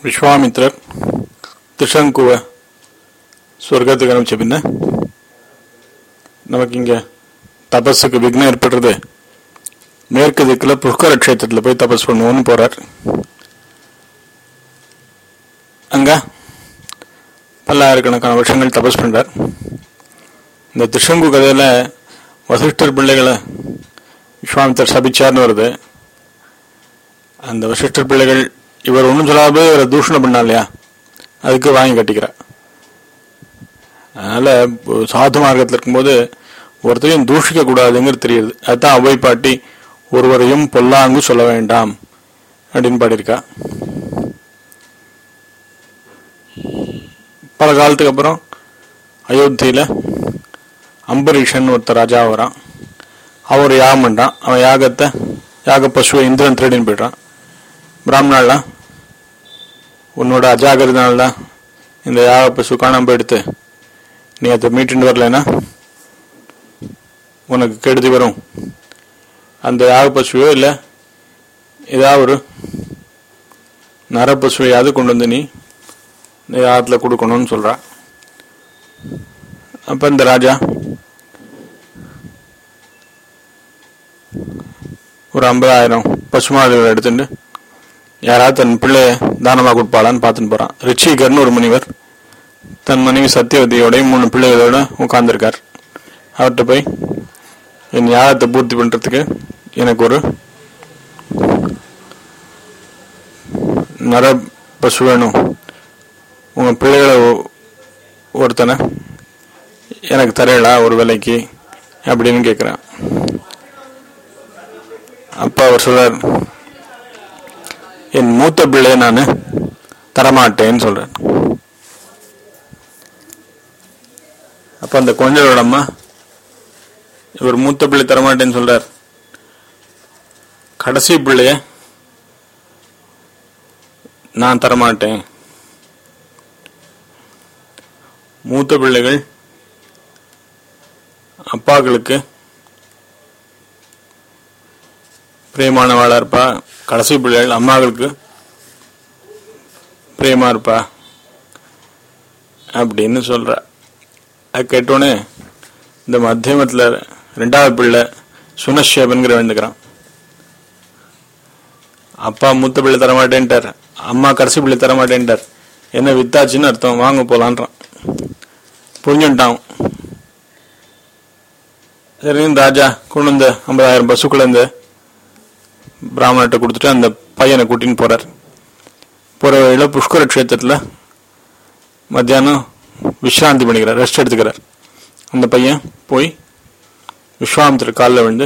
விஸ்வாமித்ரர் திஷங்குவை சொர்க்கத்துக்கு அனுப்பிச்ச பின்ன நமக்கு இங்க தபஸுக்கு விக்னம் ஏற்படுறது மேற்கு திக்குல புஷ்கர கஷேத்திரத்துல போய் தபஸ் பண்ணுவோம்னு போறார் அங்க பல்லாயிரக்கணக்கான வருஷங்கள் தபஸ் பண்றார் இந்த திஷங்கு கதையில வசிஷ்டர் பிள்ளைகளை விஸ்வாமித்தர் சபிச்சார்னு வருது அந்த வசிஷ்டர் பிள்ளைகள் இவர் ஒன்றும் சொல்லாத இவரை தூஷணம் பண்ணா இல்லையா அதுக்கு வாங்கி கட்டிக்கிறார் அதனால இப்போ சாது மார்க்கத்தில் இருக்கும்போது ஒருத்தரையும் தூஷிக்க கூடாதுங்கிறது தெரியுது அதுதான் அவை பாட்டி ஒருவரையும் பொல்லாங்கு சொல்ல வேண்டாம் அப்படின்னு பாடியிருக்கா பல காலத்துக்கு அப்புறம் அயோத்தியில அம்பரீஷன் ஒருத்தர் ராஜா வரான் அவர் யாகம் பண்றான் அவன் யாகத்தை யாக பசுவை இந்திரன் திருடின்னு போயிடுறான் பிராமணாலாம் உன்னோட அஜாகிரதனால தான் இந்த யாக பசு காணாம போயிடுத்து நீ அதை மீட்டுட்டு வரலைன்னா உனக்கு கெடுதி வரும் அந்த யாக பசுவையோ இல்லை ஏதாவது ஒரு நர பசுவையாவது கொண்டு வந்து நீ இந்த யாகத்தில் கொடுக்கணும்னு சொல்றா அப்ப இந்த ராஜா ஒரு ஐம்பதாயிரம் பசுமாடுகளை எடுத்துட்டு யாராவது தன் பிள்ளைய தானமாக கொடுப்பாளான்னு பார்த்துட்டு போறான் ரிச்சிகர்னு ஒரு முனிவர் தன் மனைவி சத்தியவதியோட மூணு பிள்ளைகளோட உட்கார்ந்துருக்கார் அவர்கிட்ட போய் என் யாகத்தை பூர்த்தி பண்றதுக்கு எனக்கு ஒரு நர பசு வேணும் உங்க பிள்ளைகளை ஒ- ஒருத்தனை எனக்கு தரையலா ஒரு விலைக்கு அப்படின்னு கேட்குறேன் அப்பா அவர் சொல்றார் என் மூத்த பிள்ளைய நான் தரமாட்டேன்னு சொல்றேன் அப்ப அந்த குழந்தையோட அம்மா இவர் மூத்த பிள்ளை தரமாட்டேன்னு சொல்றார் கடைசி பிள்ளைய நான் தரமாட்டேன் மூத்த பிள்ளைகள் அப்பாக்களுக்கு பிரியமானவாளா இருப்பா கடைசி பிள்ளைகள் அம்மாக்களுக்கு பிரியமா இருப்பா அப்படின்னு சொல்ற அது கேட்டோன்னே இந்த மத்தியமத்துல ரெண்டாவது பிள்ளை சுனஷேபன்கிற வேண்டுக்கிறான் அப்பா மூத்த பிள்ளை தரமாட்டேன்ட்டார் அம்மா கடைசி பிள்ளை தரமாட்டேன்ட்டார் என்ன வித்தாச்சுன்னு அர்த்தம் வாங்க போலான்றான் புரிஞ்சுட்டான் சரி ராஜா கொண்டு வந்த ஐம்பதாயிரம் பசுக்களை இந்த பிராமணர்கிட்ட கொடுத்துட்டு அந்த பையனை கூட்டின்னு போறார் போற வழியில புஷ்கர கஷேத்திரத்துல மத்தியானம் விஸ்ராந்தி பண்ணிக்கிறார் ரெஸ்ட் எடுத்துக்கிறார் அந்த பையன் போய் விஸ்வாமித்திர காலில் விழுந்து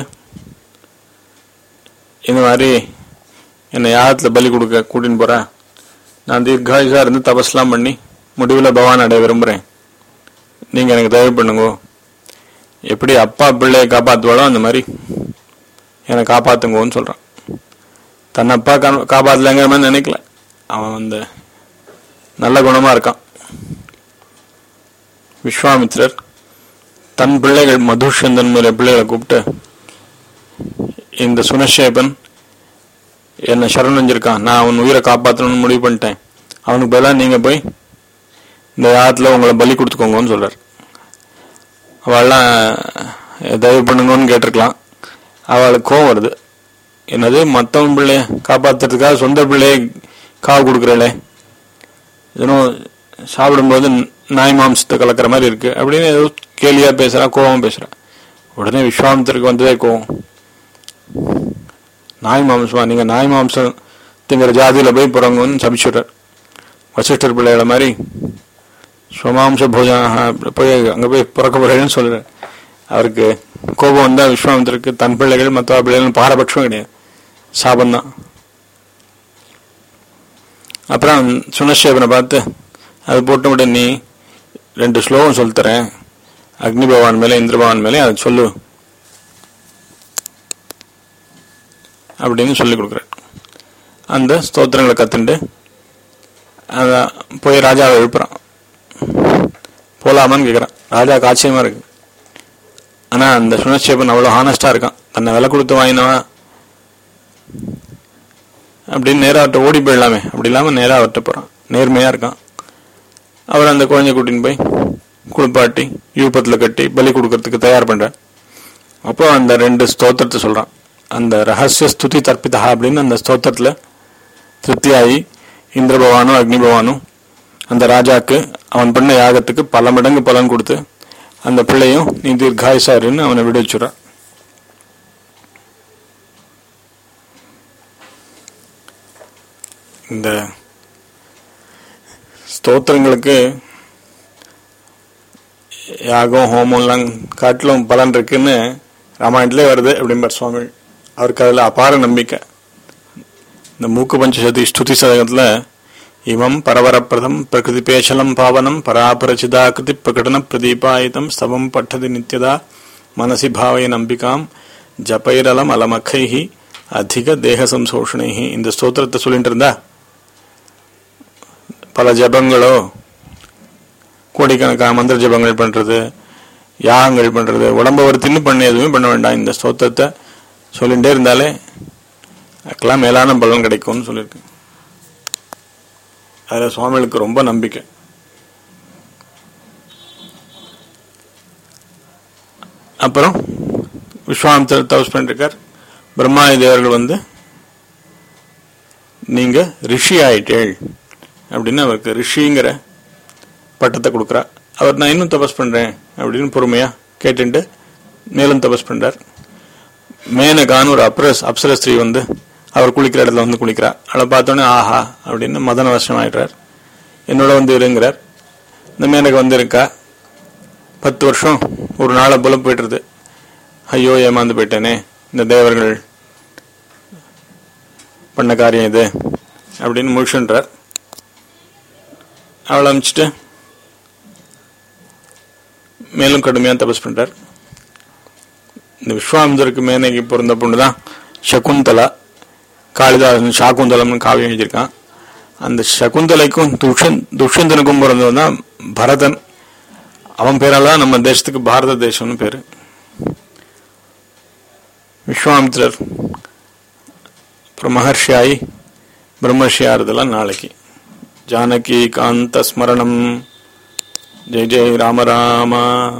இந்த மாதிரி என்னை யாகத்தில் பலி கொடுக்க கூட்டின்னு போறேன் நான் தீர்காயுசா இருந்து தபஸ்லாம் பண்ணி முடிவில் பகவான் அடைய விரும்புகிறேன் நீங்கள் எனக்கு தயவு பண்ணுங்க எப்படி அப்பா பிள்ளையை காப்பாற்றுவாளோ அந்த மாதிரி என்னை காப்பாத்துங்கன்னு சொல்கிறான் தன் அப்பா கா- காப்பாத்தலைங்கிற மாதிரி நினைக்கல அவன் அந்த நல்ல குணமா இருக்கான் விஸ்வாமித்ரர் தன் பிள்ளைகள் மதுஷந்தன் முதலிய பிள்ளைகளை கூப்பிட்டு இந்த சுனஷேபன் என்னை சரணடைஞ்சிருக்கான் நான் அவன் உயிரை காப்பாற்றணும்னு முடிவு பண்ணிட்டேன் அவனுக்கு பதிலாக நீங்க போய் இந்த யாகத்தில் உங்களை பலி கொடுத்துக்கோங்கன்னு சொல்றார் அவள்லாம் தயவு பண்ணுங்கன்னு கேட்டிருக்கலாம் அவளுக்கு கோவம் வருது என்னது மற்றவன் பிள்ளைய காப்பாத்துறதுக்காக சொந்த பிள்ளையை காவு கொடுக்குறேளே ஏதோ சாப்பிடும்போது நாய் மாம்சத்தை கலக்கிற மாதிரி இருக்கு அப்படின்னு ஏதோ கேலியா பேசுறான் கோவம் பேசுறான் உடனே விஸ்வாமித்திற்கு வந்ததே கோவம் நாய் மாம்சமா நீங்க நாய் மாம்சம் திங்கிற ஜாதியில போய் பிறங்கன்னு சபிச்சுடுறார் வசிஷ்டர் பிள்ளைகள மாதிரி சுவமாம்ச போஜன போய் அங்க போய் பிறக்க போறேன்னு சொல்றார் அவருக்கு கோபம் வந்தா விஸ்வாமித்திற்கு தன் பிள்ளைகள் மற்ற பிள்ளைகள் பாரபட்சம் கிடையாது சாபம்தான் அப்புறம் சுனஷேபனை பார்த்து அது போட்டு விட நீ ரெண்டு ஸ்லோகம் சொல்லித்தரேன் அக்னி பகவான் மேலே இந்திர பகவான் மேலே அதை சொல்லு அப்படின்னு சொல்லி கொடுக்குறேன் அந்த ஸ்தோத்திரங்களை கத்துண்டு அத போய் ராஜாவை எழுப்புறான் போலாமான்னு கேட்குறான் ராஜாவுக்கு ஆச்சரியமா இருக்கு ஆனா அந்த சுனஷேபன் அவ்வளோ ஹானஸ்டா இருக்கான் தன்னை விலை கொடுத்து வாங்கினவன் அப்படின்னு நேரா அவர்கிட்ட ஓடி போயிடலாமே அப்படி இல்லாம நேரா அவர்கிட்ட போறான் நேர்மையா இருக்கான் அவர் அந்த குழந்தை கூட்டின்னு போய் குளிப்பாட்டி யூபத்துல கட்டி பலி கொடுக்கறதுக்கு தயார் பண்றார் அப்போ அந்த ரெண்டு ஸ்தோத்திரத்தை சொல்றான் அந்த ரகசிய ஸ்துதி தர்ப்பிதா அப்படின்னு அந்த ஸ்தோத்திரத்துல திருப்தியாகி இந்திர பவானும் அக்னி பவானும் அந்த ராஜாக்கு அவன் பண்ண யாகத்துக்கு பல மடங்கு பலன் கொடுத்து அந்த பிள்ளையும் நீ தீர்காயுசாருன்னு அவனை விடுவிச்சுறான் இந்த ஸ்தோத்திரங்களுக்கு யாகம் ஹோமம்லாம் காட்டிலும் பலன் இருக்குன்னு ராமாயணத்திலே வருது அப்படிம்பார் சுவாமி அவருக்கு அதில் அபார நம்பிக்கை இந்த மூக்கு பஞ்சசதி ஸ்துதி சதகத்தில் இமம் பரவரப்பிரதம் பிரகிருதி பேசலம் பாவனம் பராபரச்சிதாகிருதி பிரகடன பிரதீபாயுதம் ஸ்தவம் பட்டதி நித்யதா மனசி பாவய நம்பிக்காம் ஜபைரலம் அலமக்கைஹி அதிக தேக சம்சோஷணைஹி இந்த ஸ்தோத்திரத்தை சொல்லிட்டு இருந்தா பல ஜபங்களோ கோடிக்கணக்கான மந்திர ஜபங்கள் பண்றது யாகங்கள் பண்றது உடம்ப வருத்தின்னு பண்ண எதுவுமே பண்ண வேண்டாம் இந்த ஸ்தோத்திரத்தை சொல்லிகிட்டே இருந்தாலே அதுக்கெல்லாம் மேலான பலன் கிடைக்கும்னு சொல்லியிருக்கு அதில் சுவாமிகளுக்கு ரொம்ப நம்பிக்கை அப்புறம் விஸ்வாமித்திர தபஸ் பண்ணிருக்கார் பிரம்மாதி தேவர்கள் வந்து நீங்க ரிஷி ஆயிட்டேள் அப்படின்னு அவருக்கு ரிஷிங்கிற பட்டத்தை கொடுக்குறா அவர் நான் இன்னும் தபஸ் பண்றேன் அப்படின்னு பொறுமையா கேட்டுட்டு மேலும் தபஸ் பண்றார் மேனகான்னு ஒரு அப்ரஸ் அப்சர ஸ்திரீ வந்து அவர் குளிக்கிற இடத்துல வந்து குளிக்கிறா அவளை பார்த்தோன்னே ஆஹா அப்படின்னு மதன வசம் ஆயிடுறார் என்னோட வந்து இருங்கிறார் இந்த மேனகை வந்து இருக்கா பத்து வருஷம் ஒரு நாளை போல போயிட்டுருது ஐயோ ஏமாந்து போயிட்டேனே இந்த தேவர்கள் பண்ண காரியம் இது அப்படின்னு முழிச்சுன்றார் அவளை அனுப்பிச்சிட்டு மேலும் கடுமையாக தபஸ் பண்றார் இந்த விஸ்வாமிதருக்கு மேனகி பிறந்த பொண்ணு தான் சகுந்தலா காளிதாசன் சாகுந்தலம்னு காவியம் எழுதியிருக்கான் அந்த சகுந்தலைக்கும் துஷன் துஷ்யந்தனுக்கும் பிறந்தவன் தான் பரதன் அவன் பேரால தான் நம்ம தேசத்துக்கு பாரத தேசம்னு பேரு விஸ்வாமித்திரர் அப்புறம் மகர்ஷியாயி பிரம்மர்ஷியாருதெல்லாம் நாளைக்கு ஜானகி காந்த ஸ்மரணம் ஜெய் ஜெய் ராம ராமா